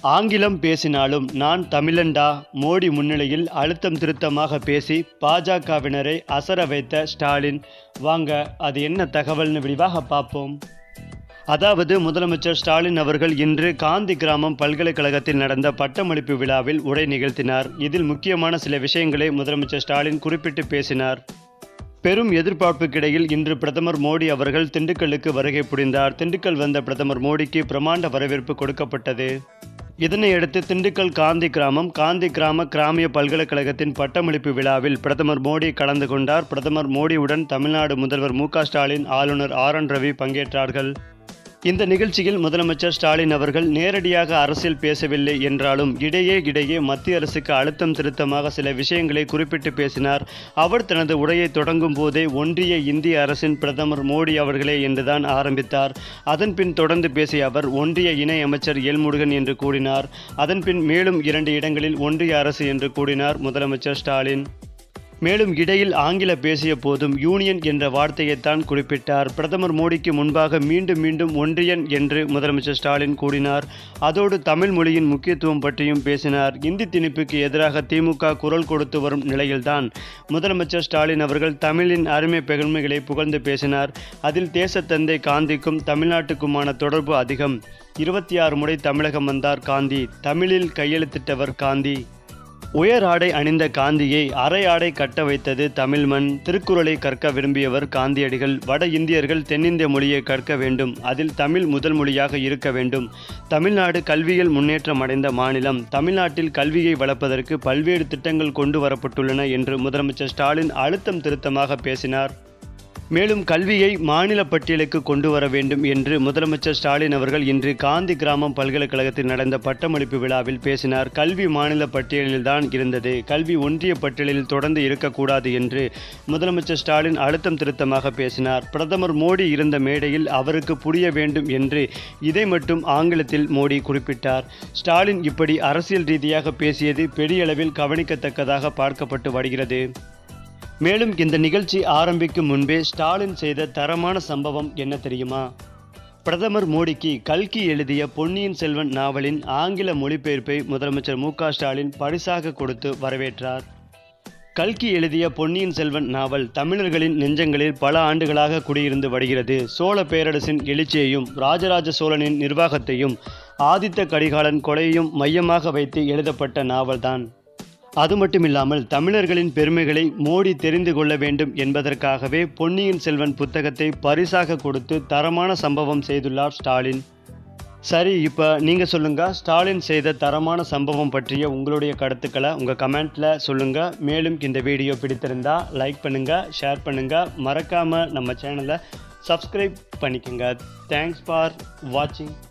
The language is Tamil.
ஆங்கிலம் பேசினாலும் நான் தமிழன்டா மோடி முன்னிலையில் அழுத்தம் திருத்தமாக பேசி பாஜகவினரை அசர வைத்த ஸ்டாலின் வாங்க அது என்ன தகவல்னு விரிவாக பார்ப்போம் அதாவது முதலமைச்சர் ஸ்டாலின் அவர்கள் இன்று காந்தி கிராமம் பல்கலைக்கழகத்தில் நடந்த பட்டமளிப்பு விழாவில் உரை நிகழ்த்தினார் இதில் முக்கியமான சில விஷயங்களை முதலமைச்சர் ஸ்டாலின் குறிப்பிட்டு பேசினார் பெரும் எதிர்பார்ப்புக்கிடையில் இன்று பிரதமர் மோடி அவர்கள் திண்டுக்கல்லுக்கு வருகை புரிந்தார் திண்டுக்கல் வந்த பிரதமர் மோடிக்கு பிரமாண்ட வரவேற்பு கொடுக்கப்பட்டது இதனையடுத்து திண்டுக்கல் காந்தி கிராமம் காந்தி கிராம கிராமிய பல்கலைக்கழகத்தின் பட்டமளிப்பு விழாவில் பிரதமர் மோடி கலந்து கொண்டார் பிரதமர் மோடியுடன் தமிழ்நாடு முதல்வர் மு க ஸ்டாலின் ஆளுநர் ஆர் என் ரவி பங்கேற்றார்கள் இந்த நிகழ்ச்சியில் முதலமைச்சர் ஸ்டாலின் அவர்கள் நேரடியாக அரசியல் பேசவில்லை என்றாலும் இடையே இடையே மத்திய அரசுக்கு அழுத்தம் திருத்தமாக சில விஷயங்களை குறிப்பிட்டு பேசினார் அவர் தனது உரையை தொடங்கும் போதே ஒன்றிய இந்திய அரசின் பிரதமர் மோடி அவர்களே என்றுதான் ஆரம்பித்தார் அதன்பின் தொடர்ந்து பேசிய அவர் ஒன்றிய இணை அமைச்சர் எல்முருகன் என்று கூறினார் அதன்பின் மேலும் இரண்டு இடங்களில் ஒன்றிய அரசு என்று கூறினார் முதலமைச்சர் ஸ்டாலின் மேலும் இடையில் ஆங்கில பேசிய போதும் யூனியன் என்ற வார்த்தையைத்தான் குறிப்பிட்டார் பிரதமர் மோடிக்கு முன்பாக மீண்டும் மீண்டும் ஒன்றியன் என்று முதலமைச்சர் ஸ்டாலின் கூறினார் அதோடு தமிழ் மொழியின் முக்கியத்துவம் பற்றியும் பேசினார் இந்தி திணிப்புக்கு எதிராக திமுக குரல் கொடுத்து வரும் நிலையில்தான் முதலமைச்சர் ஸ்டாலின் அவர்கள் தமிழின் அருமை பெருமைகளை புகழ்ந்து பேசினார் அதில் தேசத்தந்தை காந்திக்கும் தமிழ்நாட்டுக்குமான தொடர்பு அதிகம் இருபத்தி ஆறு முறை தமிழகம் வந்தார் காந்தி தமிழில் கையெழுத்திட்டவர் காந்தி உயர் ஆடை அணிந்த காந்தியை அரை ஆடை கட்ட வைத்தது தமிழ் மண் திருக்குறளை கற்க விரும்பியவர் காந்தியடிகள் வட இந்தியர்கள் தென்னிந்திய மொழியை கற்க வேண்டும் அதில் தமிழ் முதல் மொழியாக இருக்க வேண்டும் தமிழ்நாடு கல்வியில் முன்னேற்றம் அடைந்த மாநிலம் தமிழ்நாட்டில் கல்வியை வளர்ப்பதற்கு பல்வேறு திட்டங்கள் கொண்டு வரப்பட்டுள்ளன என்று முதலமைச்சர் ஸ்டாலின் அழுத்தம் திருத்தமாக பேசினார் மேலும் கல்வியை மாநில பட்டியலுக்கு கொண்டு வர வேண்டும் என்று முதலமைச்சர் ஸ்டாலின் அவர்கள் இன்று காந்தி கிராமம் பல்கலைக்கழகத்தில் நடந்த பட்டமளிப்பு விழாவில் பேசினார் கல்வி மாநில பட்டியலில்தான் இருந்தது கல்வி ஒன்றிய பட்டியலில் தொடர்ந்து இருக்கக்கூடாது என்று முதலமைச்சர் ஸ்டாலின் அழுத்தம் திருத்தமாக பேசினார் பிரதமர் மோடி இருந்த மேடையில் அவருக்கு புரிய வேண்டும் என்று இதை மட்டும் ஆங்கிலத்தில் மோடி குறிப்பிட்டார் ஸ்டாலின் இப்படி அரசியல் ரீதியாக பேசியது பெரிய அளவில் கவனிக்கத்தக்கதாக பார்க்கப்பட்டு வருகிறது மேலும் இந்த நிகழ்ச்சி ஆரம்பிக்கும் முன்பே ஸ்டாலின் செய்த தரமான சம்பவம் என்ன தெரியுமா பிரதமர் மோடிக்கு கல்கி எழுதிய பொன்னியின் செல்வன் நாவலின் ஆங்கில மொழிபெயர்ப்பை முதலமைச்சர் மு க ஸ்டாலின் பரிசாக கொடுத்து வரவேற்றார் கல்கி எழுதிய பொன்னியின் செல்வன் நாவல் தமிழர்களின் நெஞ்சங்களில் பல ஆண்டுகளாக குடியிருந்து வருகிறது சோழ பேரரசின் எழுச்சியையும் ராஜராஜ சோழனின் நிர்வாகத்தையும் ஆதித்த கரிகாலன் கொலையையும் மையமாக வைத்து எழுதப்பட்ட நாவல்தான் அது மட்டுமில்லாமல் தமிழர்களின் பெருமைகளை மோடி தெரிந்து கொள்ள வேண்டும் என்பதற்காகவே பொன்னியின் செல்வன் புத்தகத்தை பரிசாக கொடுத்து தரமான சம்பவம் செய்துள்ளார் ஸ்டாலின் சரி இப்போ நீங்கள் சொல்லுங்கள் ஸ்டாலின் செய்த தரமான சம்பவம் பற்றிய உங்களுடைய கருத்துக்களை உங்கள் கமெண்ட்டில் சொல்லுங்கள் மேலும் இந்த வீடியோ பிடித்திருந்தா லைக் பண்ணுங்கள் ஷேர் பண்ணுங்கள் மறக்காமல் நம்ம சேனலை சப்ஸ்கிரைப் பண்ணிக்கோங்க தேங்க்ஸ் ஃபார் வாட்சிங்